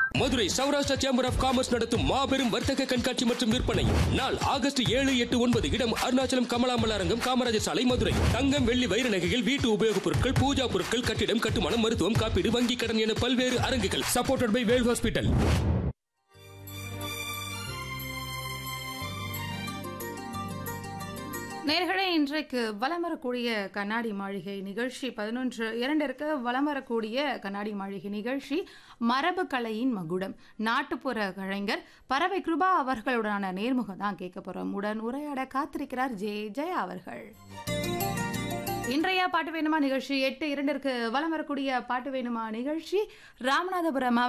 Madurai Saurashtra chamber of commerce நடத்தும் மாபெரும் வர்த்தக கண்காட்சி மற்றும் விற்பனை நாள் ஆகஸ்ட் ஏழு எட்டு ஒன்பது இடம் அருணாச்சலம் கமலாமல் அரங்கம் காமராஜர் சாலை மதுரை தங்கம் வெள்ளி வைர நகைகள் வீட்டு உபயோகப் பொருட்கள் பூஜா பொருட்கள் கட்டிடம் கட்டுமானம் மருத்துவம் காப்பீடு வங்கி கடன் என பல்வேறு அரங்குகள் சப்போர்ட்டட் பை வேல் ஹாஸ்பிட்டல் நேர்களே இன்றைக்கு வலம் வரக்கூடிய கண்ணாடி மாளிகை நிகழ்ச்சி பதினொன்று இரண்டிற்கு வலம் வரக்கூடிய கண்ணாடி மாளிகை நிகழ்ச்சி மரபு கலையின் மகுடம் நாட்டுப்புற கலைஞர் பறவை கிருபா அவர்களுடனான நேர்முகம் தான் கேட்க போறோம் உடன் உரையாட காத்திருக்கிறார் ஜே ஜெயா அவர்கள் இன்றைய பாட்டு வேணுமா நிகழ்ச்சி எட்டு இரண்டிற்கு வலம் வரக்கூடிய பாட்டு வேணுமா நிகழ்ச்சி ராமநாதபுரம்